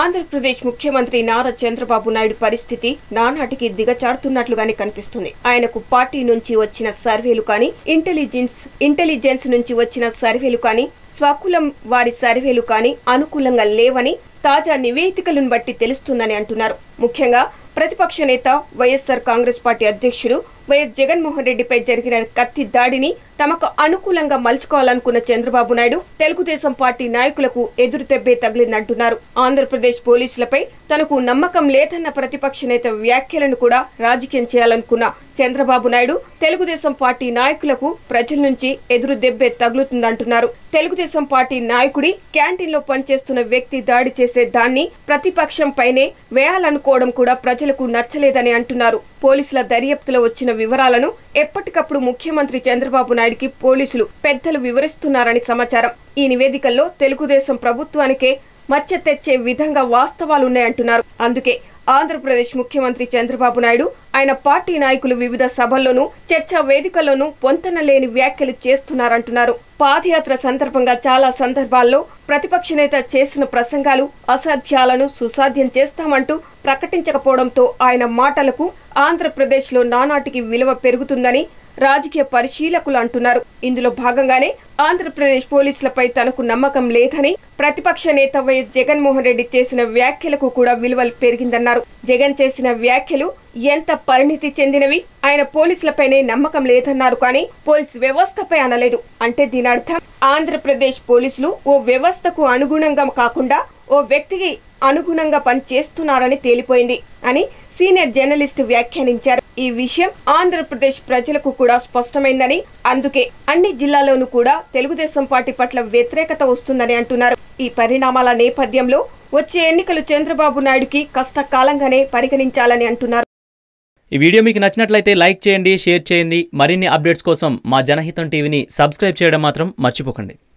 ఆంధ్రప్రదేశ్ ముఖ్యమంత్రి నారా చంద్రబాబు నాయుడు పరిస్థితి నానాటికి దిగజారుతున్నట్లుగానే కనిపిస్తుంది ఆయనకు పార్టీ నుంచి వచ్చిన సర్వేలు కానీ ఇంటెలిజెన్స్ ఇంటెలిజెన్స్ నుంచి వచ్చిన సర్వేలు కానీ స్వకులం వారి సర్వేలు కానీ అనుకూలంగా లేవని తాజా నివేదికలను బట్టి తెలుస్తుందని అంటున్నారు ముఖ్యంగా ప్రతిపక్ష నేత వైఎస్సార్ కాంగ్రెస్ పార్టీ అధ్యక్షుడు వైఎస్ జగన్మోహన్ రెడ్డిపై జరిగిన కత్తి దాడిని తమకు అనుకూలంగా మలుచుకోవాలనుకున్న చంద్రబాబు నాయుడు తెలుగుదేశం పార్టీ నాయకులకు ఎదురు తెబ్బే తగిలిందంటున్నారు ఆంధ్రప్రదేశ్ పోలీసులపై తనకు నమ్మకం లేదన్న ప్రతిపక్ష నేత వ్యాఖ్యలను కూడా రాజకీయం చేయాలనుకున్న చంద్రబాబు నాయుడు తెలుగుదేశం పార్టీ నాయకులకు ప్రజల నుంచి ఎదురు దెబ్బే తగులుతుందంటున్నారు తెలుగుదేశం పార్టీ నాయకుడి క్యాంటీన్లో పనిచేస్తున్న వ్యక్తి దాడి చేసే దాన్ని ప్రతిపక్షం పైనే వేయాలనుకోవడం కూడా ప్రజలకు నచ్చలేదని అంటున్నారు పోలీసుల దర్యాప్తులో వచ్చిన వివరాలను ఎప్పటికప్పుడు ముఖ్యమంత్రి చంద్రబాబు నాయుడుకి పోలీసులు పెద్దలు వివరిస్తున్నారని సమాచారం ఈ నివేదికల్లో తెలుగుదేశం ప్రభుత్వానికే మచ్చ తెచ్చే విధంగా వాస్తవాలున్నాయంటున్నారు అందుకే ఆంధ్రప్రదేశ్ ముఖ్యమంత్రి చంద్రబాబు నాయుడు ఆయన పార్టీ నాయకులు వివిధ సభల్లోనూ చర్చా వేదికల్లోనూ పొంతనలేని వ్యాఖ్యలు చేస్తున్నారంటున్నారు పాదయాత్ర సందర్భంగా చాలా సందర్భాల్లో ప్రతిపక్ష నేత చేసిన ప్రసంగాలు అసాధ్యాలను సుసాధ్యం చేస్తామంటూ ప్రకటించకపోవడంతో ఆయన మాటలకు ఆంధ్రప్రదేశ్లో నానాటికి విలువ పెరుగుతుందని రాజకీయ పరిశీలకులు అంటున్నారు ఇందులో భాగంగానే ఆంధ్రప్రదేశ్ పోలీసులపై తనకు నమ్మకం లేదని ప్రతిపక్ష నేత వైఎస్ జగన్మోహన్ రెడ్డి చేసిన వ్యాఖ్యలకు కూడా విలువ పెరిగిందన్నారు జగన్ చేసిన వ్యాఖ్యలు ఎంత పరిణితి చెందినవి ఆయన పోలీసులపైనే నమ్మకం లేదన్నారు కానీ పోలీస్ వ్యవస్థపై అనలేదు అంటే దీని అర్థం ఆంధ్రప్రదేశ్ పోలీసులు ఓ వ్యవస్థకు అనుగుణంగా కాకుండా ఓ వ్యక్తికి అనుగుణంగా పనిచేస్తున్నారని తేలిపోయింది అని సీనియర్ జర్నలిస్ట్ వ్యాఖ్యానించారు ఈ విషయం ఆంధ్రప్రదేశ్ ప్రజలకు కూడా స్పష్టమైందని అందుకే అన్ని జిల్లాల్లోనూ కూడా తెలుగుదేశం పార్టీ పట్ల వ్యతిరేకత వస్తుందని అంటున్నారు ఈ పరిణామాల నేపథ్యంలో వచ్చే ఎన్నికలు చంద్రబాబు నాయుడుకి కష్టకాలంగానే పరిగణించాలని అంటున్నారు ఈ వీడియో మీకు నచ్చినట్లయితే లైక్ చేయండి షేర్ చేయండి మరిన్ని అప్డేట్స్ కోసం మా జనహితం టీవీని సబ్స్క్రైబ్ చేయడం మాత్రం మర్చిపోకండి